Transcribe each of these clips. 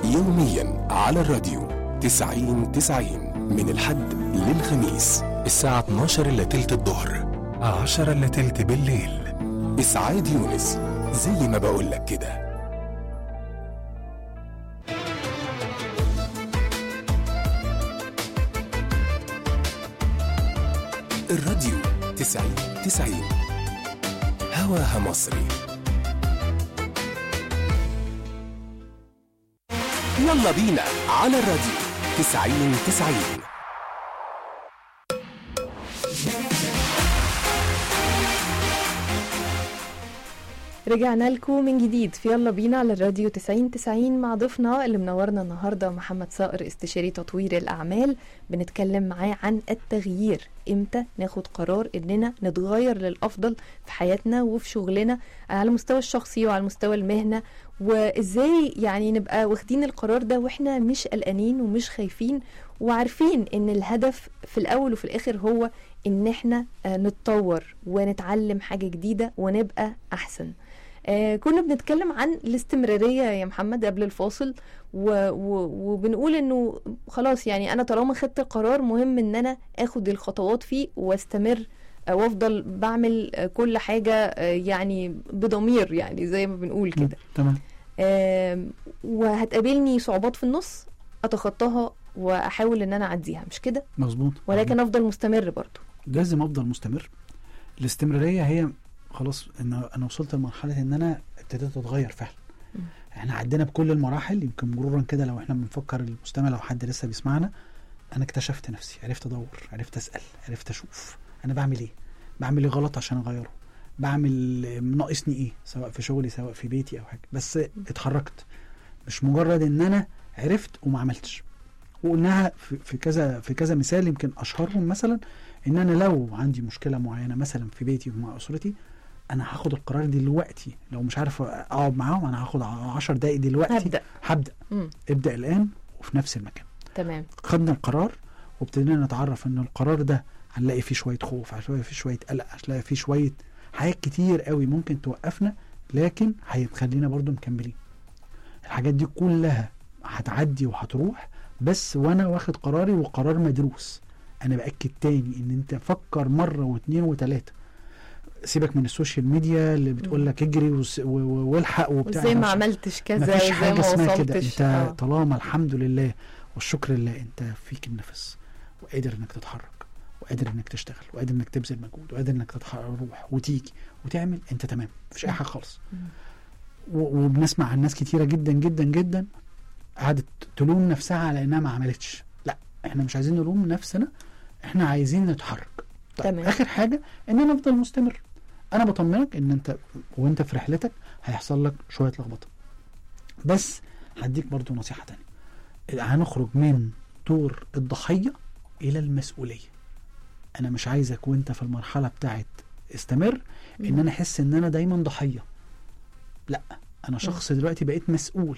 يوميا على الراديو 90 90 من الحد للخميس الساعة 12 إلا تلت الظهر 10 إلا تلت بالليل إسعاد يونس زي ما بقولك كده الراديو 90 90 هواها مصري يلا بينا على الراديو 90 90 رجعنا لكم من جديد في يلا بينا على الراديو 90 90 مع ضيفنا اللي منورنا النهارده محمد صقر استشاري تطوير الاعمال بنتكلم معاه عن التغيير امتى ناخد قرار اننا نتغير للافضل في حياتنا وفي شغلنا على المستوى الشخصي وعلى المستوى المهنه وازاي يعني نبقى واخدين القرار ده واحنا مش قلقانين ومش خايفين وعارفين ان الهدف في الاول وفي الاخر هو ان احنا آه، نتطور ونتعلم حاجه جديده ونبقى احسن آه كنا بنتكلم عن الاستمرارية يا محمد قبل الفاصل و و وبنقول انه خلاص يعني انا طالما خدت القرار مهم ان انا اخد الخطوات فيه واستمر آه، وافضل بعمل آه، كل حاجة آه، يعني بضمير يعني زي ما بنقول كده تمام آم، وهتقابلني صعوبات في النص اتخطاها واحاول ان انا اعديها مش كده مظبوط ولكن افضل مستمر برضو لازم افضل مستمر الاستمراريه هي خلاص ان انا وصلت لمرحله ان انا ابتديت اتغير فعلا مم. احنا عدينا بكل المراحل يمكن مرورا كده لو احنا بنفكر المستمع لو حد لسه بيسمعنا انا اكتشفت نفسي عرفت ادور عرفت اسال عرفت اشوف انا بعمل ايه بعمل ايه غلط عشان اغيره بعمل ناقصني ايه سواء في شغلي سواء في بيتي او حاجه بس اتحركت مش مجرد ان انا عرفت وما عملتش وقلناها في في كذا في كذا مثال يمكن اشهرهم مثلا ان انا لو عندي مشكله معينه مثلا في بيتي ومع اسرتي انا هاخد القرار دلوقتي لو مش عارف اقعد معاهم انا هاخد 10 دقايق دلوقتي هبدا هبدا مم. ابدا الان وفي نفس المكان تمام خدنا القرار وابتدينا نتعرف ان القرار ده هنلاقي فيه شويه خوف هنلاقي فيه شويه قلق هنلاقي فيه شويه حاجات كتير قوي ممكن توقفنا لكن هيخلينا برضو مكملين الحاجات دي كلها هتعدي وهتروح بس وانا واخد قراري وقرار مدروس انا باكد تاني ان انت فكر مره واثنين وثلاثه سيبك من السوشيال ميديا اللي بتقول لك اجري وس- و- و- والحق وبتاع وازاي أنا ما مش- عملتش كذا مفيش وازاي حاجه ما اسمها كده وصلتش انت آه. طالما الحمد لله والشكر لله انت فيك النفس وقادر انك تتحرك وقادر انك تشتغل وقادر انك تبذل مجهود وقادر انك تروح وتيجي وتعمل انت تمام مفيش اي حاجه خالص مم. و- وبنسمع عن ناس كتيره جدا جدا جدا قعدت تلوم نفسها على انها ما عملتش لا احنا مش عايزين نلوم نفسنا احنا عايزين نتحرك طيب تمام. اخر حاجه ان انا افضل مستمر انا بطمنك ان انت وانت في رحلتك هيحصل لك شويه لخبطه بس هديك برضو نصيحه تانية هنخرج من دور الضحيه الى المسؤوليه انا مش عايزك وانت في المرحله بتاعت استمر ان مم. انا احس ان انا دايما ضحيه لا انا شخص دلوقتي بقيت مسؤول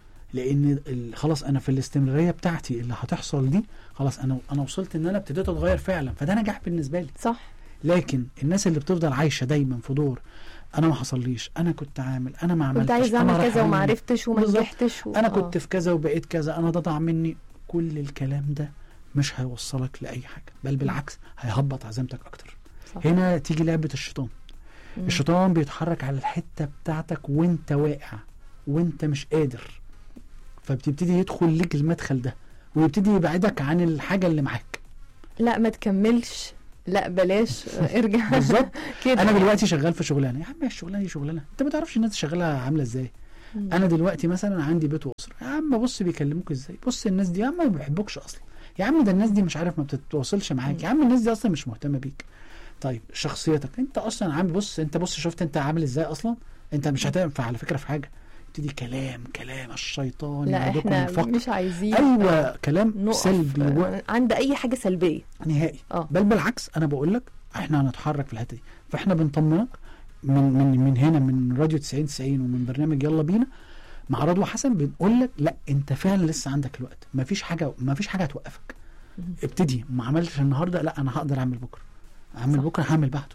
لان ال- خلاص انا في الاستمراريه بتاعتي اللي هتحصل دي خلاص انا انا وصلت ان انا ابتديت اتغير فعلا فده نجاح بالنسبه لي صح لكن الناس اللي بتفضل عايشه دايما في دور انا ما حصليش انا كنت عامل انا ما عملتش كنت عايز أنا اعمل رايح كذا وما أعمل- عرفتش وما بالظبط. نجحتش و... انا آه. كنت في كذا وبقيت كذا انا ده ضاع مني كل الكلام ده مش هيوصلك لاي حاجه بل بالعكس هيهبط عزيمتك اكتر صح. هنا تيجي لعبه الشيطان مم. الشيطان بيتحرك على الحته بتاعتك وانت واقع وانت مش قادر فبتبتدي يدخل ليك المدخل ده ويبتدي يبعدك عن الحاجه اللي معاك لا ما تكملش لا بلاش آه، ارجع بالظبط كده انا دلوقتي شغال في شغلانه يا عم الشغلانه دي شغلانه انت ما تعرفش الناس شغاله عامله ازاي مم. انا دلوقتي مثلا عندي بيت واسره يا عم بص بيكلموك ازاي بص الناس دي يا عم ما بيحبوكش اصلا يا عم ده الناس دي مش عارف ما بتتواصلش معاك يا عم الناس دي اصلا مش مهتمه بيك طيب شخصيتك انت اصلا عم بص انت بص شفت انت عامل ازاي اصلا انت مش هتنفع على فكره في حاجه يبتدي كلام كلام الشيطان لا يعدكم احنا الفقر. مش عايزين ايوه كلام نقف سلبي و... آه، عند اي حاجه سلبيه نهائي اه بل بالعكس انا بقول لك احنا هنتحرك في الحته دي فاحنا بنطمنك من من من هنا من راديو 90 90 ومن برنامج يلا بينا مع رضوى حسن بنقول لك لا انت فعلا لسه عندك الوقت مفيش حاجه مفيش حاجه هتوقفك مم. ابتدي ما عملتش النهارده لا انا هقدر اعمل بكره اعمل صح. بكره هعمل بعده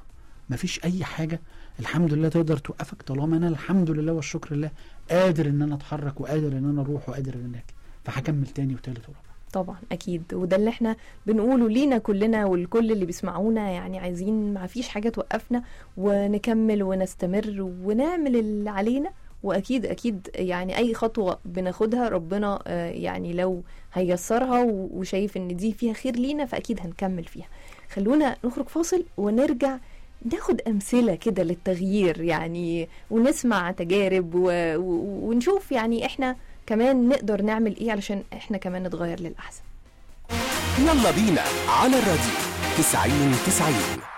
مفيش اي حاجه الحمد لله تقدر توقفك طالما انا الحمد لله والشكر لله قادر ان انا اتحرك وقادر ان انا اروح وقادر ان انا اجي فهكمل تاني وتالت ورابع طبعا اكيد وده اللي احنا بنقوله لينا كلنا والكل اللي بيسمعونا يعني عايزين ما فيش حاجه توقفنا ونكمل ونستمر ونعمل اللي علينا واكيد اكيد يعني اي خطوه بناخدها ربنا آه، يعني لو هيسرها و- وشايف ان دي فيها خير لينا فاكيد هنكمل فيها خلونا نخرج فاصل ونرجع ناخد امثله كده للتغيير يعني ونسمع تجارب و... و... ونشوف يعني احنا كمان نقدر نعمل ايه علشان احنا كمان نتغير للاحسن يلا بينا على الراديو 90 90